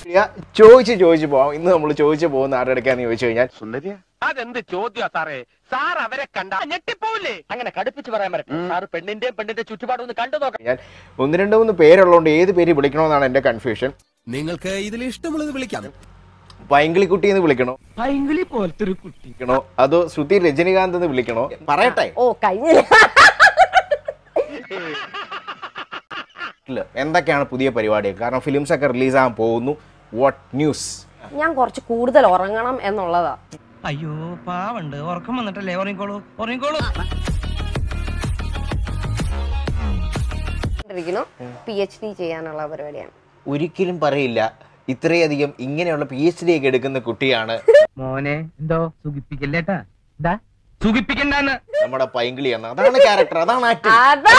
ചോദിച്ച് ചോദിച്ച് പോവാം ഇന്ന് നമ്മൾ ചോദിച്ച് പോകുന്ന ആരുടെ എടുക്കാന്ന് ചോദിച്ചു കഴിഞ്ഞാൽ സുന്ദരിയ അതെന്ത് ചോദ്യം സാറേ സാർ അവരെ കണ്ട ഞെട്ടിപ്പോവില്ലേ അങ്ങനെ കടുപ്പിച്ച് പറയാൻ പറ്റും സാർ പെണ്ണിന്റെയും പെണ്ണിന്റെ ചുറ്റുപാടും ഒന്ന് കണ്ടു നോക്കാം ഞാൻ ഒന്ന് രണ്ട് മൂന്ന് പേരുള്ളതുകൊണ്ട് ഏത് പേര് വിളിക്കണമെന്നാണ് എന്റെ കൺഫ്യൂഷൻ നിങ്ങൾക്ക് ഇതിൽ ഇഷ്ടമുള്ളത് വിളിക്കാം പൈങ്കിളിക്കുട്ടി എന്ന് വിളിക്കണോ പൈങ്കിളി പോലത്തെ ഒരു കുട്ടി വിളിക്കണോ അതോ ശ്രുതി രജനികാന്ത് എന്ന് വിളിക്കണോ പറയട്ടെ ഓ കഴിഞ്ഞില്ല ഇല്ല. എന്തൊക്കെയാണ് പുതിയ പരിപാടികൾ കാരണം ഫിലിംസ് ഒക്കെ റിലീസ് ആകാൻ പോകുന്നു വാട്ട് ന്യൂസ് ഞാൻ കുറച്ച് കൂടുതൽ ഉറങ്ങണം എന്നുള്ളതാ അയ്യോ പാവണ്ട് ഉറക്കം വന്നിട്ടല്ലേ ഉറങ്ങിക്കോളൂ ഉറങ്ങിക്കോളൂ ഇരിക്കുന്നു പി എച്ച് ഡി ചെയ്യാനുള്ള പരിപാടിയാണ് ഒരിക്കലും പറയില്ല ഇത്രയധികം ഇങ്ങനെയുള്ള പി എച്ച് ഡി ഒക്കെ എടുക്കുന്ന കുട്ടിയാണ് മോനെ എന്തോ സുഖിപ്പിക്കല്ലേട്ടാ എന്താ സുഖിപ്പിക്കണ്ടെന്ന് നമ്മുടെ പൈങ്കിളി എന്ന് അതാണ് ക്യാരക്ടർ അതാണ് ആക്ടിങ്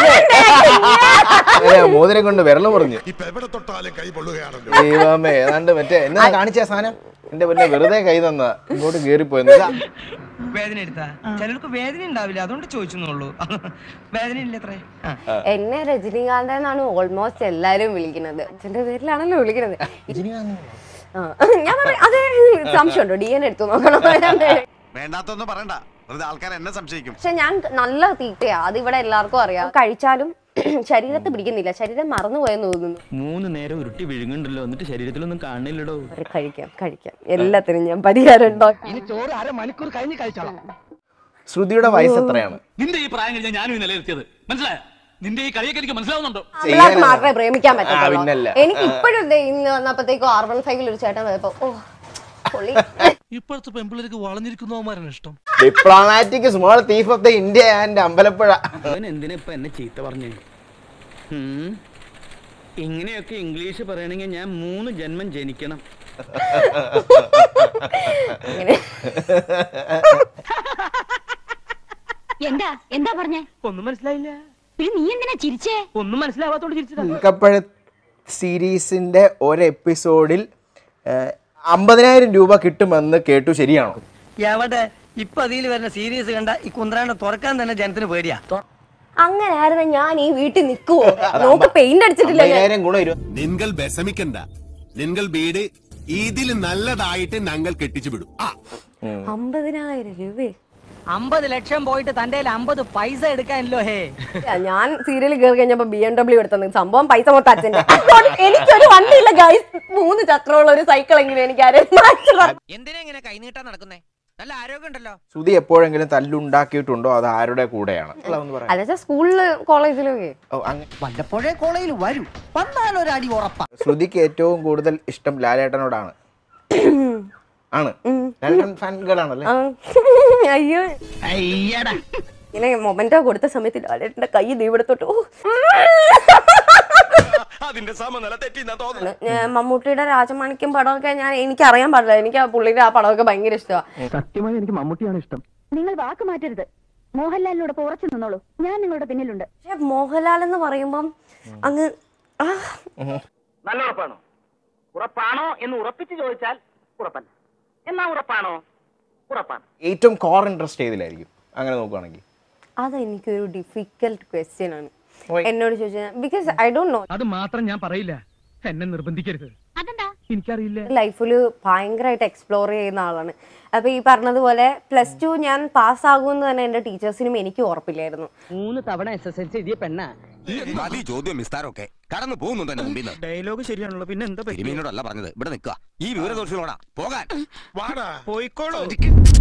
അതാണ് മോതിരം കൊണ്ട് വിരല് പറഞ്ഞു ഇപ്പൊ എവിടെ തൊട്ടാലും കൈ പൊള്ളുകയാണല്ലോ ദൈവമേ ഏതാണ്ട് മറ്റേ എന്നാ കാണിച്ച സാധനം എന്റെ പിന്നെ വെറുതെ കൈ തന്ന ഇങ്ങോട്ട് കേറിപ്പോയെന്ന് ഇതാ. വേദന എടുത്താ ചിലർക്ക് വേദന ഉണ്ടാവില്ല അതുകൊണ്ട് ചോദിച്ചെന്നുള്ളൂ വേദന ഇല്ല അത്രേ ആ. എന്നെ രജനീകാന്ത് എന്നാണ് ഓൾമോസ്റ്റ് എല്ലാരും വിളിക്കുന്നത് അച്ഛന്റെ പേരിലാണല്ലോ വിളിക്കുന്നത് ആ, ഞാൻ പറയാം അത് സംശയമുണ്ടോ ഡി എൻ എടുത്തു നോക്കണം വേണ്ടാത്തൊന്നും പറയണ്ട വെറുതെ ആൾക്കാർ എന്നെ സംശയിക്കും പക്ഷെ ഞാൻ നല്ല തീറ്റയാ അത് ഇവിടെ എല്ലാവർക്കും അറിയാം കഴിച്ചാലും ശരീരത്ത് പിടിക്കുന്നില്ല ശരീരം മറന്നുപോയെന്ന് തോന്നുന്നു മൂന്ന് നേരം ഉരുട്ടി വിഴുങ്ങുണ്ടല്ലോ എന്നിട്ട് ശരീരത്തിലൊന്നും കാണില്ലടോ ഒരു കഴിക്കാം കഴിക്കാം എല്ലാത്തിനും ഞാൻ പരിഹാരം ഉണ്ടാക്കും ഇനി ചോറ് അര മണിക്കൂർ കഴിഞ്ഞ് കഴിച്ചോളാം ശ്രുതിയുടെ വയസ്സ് എത്രയാണ് നിന്റെ ഈ പ്രായം കഴിഞ്ഞാൽ ഞാനും ഈ നിലനിർത്തിയത് മനസ്സിലായോ നിന്റെ ഈ കളിയൊക്കെ എനിക്ക് മനസ്സിലാവുന്നുണ്ടോ പിള്ളേർക്ക് മാത്രമേ പ്രേമിക്കാൻ ആ, പറ്റത്തുള്ളൂ പിന്നല്ല. എനിക്ക് ഇപ്പോഴും ദേ ഇന്ന് വന്നപ്പോഴത്തേക്കും ആർ വൺ ഫൈവിൽ ഒരു ചേട്ടൻ വന്നപ്പോ ഓ പൊളി ഇപ്പോഴത്തെ പെമ്പിള്ളേർക്ക് വളഞ്ഞിരിക്കുന്നവന്മാരാണ് ഇഷ്ടം diplomatic small thief of the India and Ambalappuzha അവൻ എന്തിനാ ഇപ്പൊ എന്നെ ചീത്ത പറഞ്ഞേ ഉം? ഇങ്ങനെയൊക്കെ ഇംഗ്ലീഷ് പറയണെങ്കിൽ ഞാൻ മൂന്ന് ജന്മം ജനിക്കണം ഇങ്ങനെ എന്താ എന്താ പറഞ്ഞേ ഒന്നും മനസ്സിലായില്ല പിന്നെ നീ എന്തിനാ ചിരിച്ചേ ഒന്നും മനസ്സിലാവാത്തോണ്ട് ചിരിച്ചതാ ഉൽക്കപ്പഴ സീരീസിന്റെ ഒരു എപ്പിസോഡിൽ അമ്പതിനായിരം രൂപ കിട്ടുമെന്ന് കേട്ടു ശരിയാണോ എവിടെ ഇപ്പൊ അതിൽ വരുന്ന സീരീസ് കണ്ട ഈ കുന്ത്രാണ്ട് തുറക്കാൻ തന്നെ ജനത്തിന് പേടിയാ അങ്ങനെ ആയിരുന്നു ഞാൻ ഈ വീട്ടിൽ നിൽക്കുവോ നോക്ക് പെയിന്റ് അടിച്ചിട്ടില്ല ഞാൻ. അമ്പതിനായിരം ഗുണം ഇരുപത് നിങ്ങൾ വിഷമിക്കണ്ട നിങ്ങൾ വീട് ഇതിൽ നല്ലതായിട്ട് ഞങ്ങൾ കെട്ടിച്ചു വിടും ആ അമ്പതിനായിരം രൂപ അമ്പത് ലക്ഷം പോയിട്ട് തന്റെ അമ്പത് പൈസ എടുക്കാനല്ലോ ഹേ ഞാൻ സീരിയൽ കയറി കഴിഞ്ഞപ്പോ ബി എം ഡബ്ല്യൂ എടുത്തത് സംഭവം പൈസ മൊത്തം അച്ഛന്റെ അതുകൊണ്ട് എനിക്കൊരു വണ്ടിയില്ല ഗൈസ് മൂന്ന് ചക്രമുള്ള ഒരു സൈക്കിൾ എങ്കിലും എനിക്ക് ആരും മാറ്റി തരാൻ. എന്തിനാ ഇങ്ങനെ കൈനീട്ടാൻ നടക്കുന്നേ നല്ല ആരോഗ്യം ഉണ്ടല്ലോ ശ്രുതി എപ്പോഴെങ്കിലും തല്ലുണ്ടാക്കിയിട്ടുണ്ടോ അത് ആരുടെ കൂടെയാണ് ഒന്ന് പറയാം. അല്ല സ്കൂളില് കോളേജിലൊക്കെ ഓ, അങ്ങ- വല്ലപ്പോഴേ കോളേജിൽ വരൂ വന്നാലൊരു അടി ഉറപ്പാ ശ്രുതിക്ക് ഏറ്റവും കൂടുതൽ ഇഷ്ടം ലാലേട്ടനോടാണ് ആണ് ലാലേട്ടൻ ഫാൻ ഗേളാണല്ലേ ആ. അയ്യോ അയ്യടാ ഇങ്ങനെ മൊമെന്റോ കൊടുത്ത സമയത്ത് ലാലേട്ടന്റെ കൈ ദൈവത്തോട്ട് ഓ അതിന്റെ സമനില തെറ്റിന്നാ തോന്നുന്നു ഞാൻ മമ്മൂട്ടിയുടെ രാജമാണിക്യം പടമൊക്കെ ഞാൻ എനിക്ക് അറിയാൻ പാടില്ല എനിക്ക് ആ പുള്ളിയുടെ ആ പടമൊക്കെ ഭയങ്കര ഇഷ്ടമാണ് സത്യമായി എനിക്ക് മമ്മൂട്ടിയാണ് ഇഷ്ടം നിങ്ങൾ വാക്ക് മാറ്റരുത് മോഹൻലാലിനോടൊപ്പം ഉറച്ചു നിന്നോളൂ ഞാൻ നിങ്ങളുടെ പിന്നിലുണ്ട് പക്ഷെ മോഹൻലാൽ എന്ന് പറയുമ്പം അങ്ങ് ആ നല്ല ഉറപ്പാണോ ഉറപ്പാണോ എന്ന് ഉറപ്പിച്ച് ചോദിച്ചാൽ ഉറപ്പല്ല എന്നാ ഉറപ്പാണോ ഉറപ്പാണ് ഏറ്റവും കോർ ഇൻട്രസ്റ്റ് ഏതിലായിരിക്കും അങ്ങനെ നോക്കുവാണെങ്കിൽ അതെനിക്കൊരു ഡിഫിക്കൽട്ട് ക്വസ്റ്റ്യൻ ആണ് Why? എന്നോട് ചോദിച്ചാൽ ബിക്കോസ് ഐ ഡോണ്ട് നോ അത് മാത്രം ഞാൻ പറയില്ല എന്നെ നിർബന്ധിക്കരുത് അതെന്താ എനിക്കറിയില്ല ലൈഫിൽ ഭയങ്കരമായിട്ട് എക്സ്പ്ലോർ ചെയ്യുന്ന ആളാണ് അപ്പൊ ഈ പറഞ്ഞതുപോലെ പ്ലസ് ടു ഞാൻ പാസ്സാകുമെന്ന് തന്നെ എന്റെ ടീച്ചേഴ്സിനും എനിക്ക് ഉറപ്പില്ലായിരുന്നു മൂന്ന് തവണ എസ് എസ് എൽ സി എഴുതിയ പെണ്ണ മതി ചോദ്യം വിസ്താരമൊക്കെ കടന്നു പോകുന്നുണ്ട് എന്റെ മുമ്പിൽ നിന്ന് ഡയലോഗ് ശരിയാണല്ലോ പിന്നെ എന്താ തിരുമീനോടല്ല പറഞ്ഞത് ഇവിടെ നിൽക്കുക ഈ വിവരദോഷികളോടാ പോകാൻ വാടാ പോയിക്കോളൂ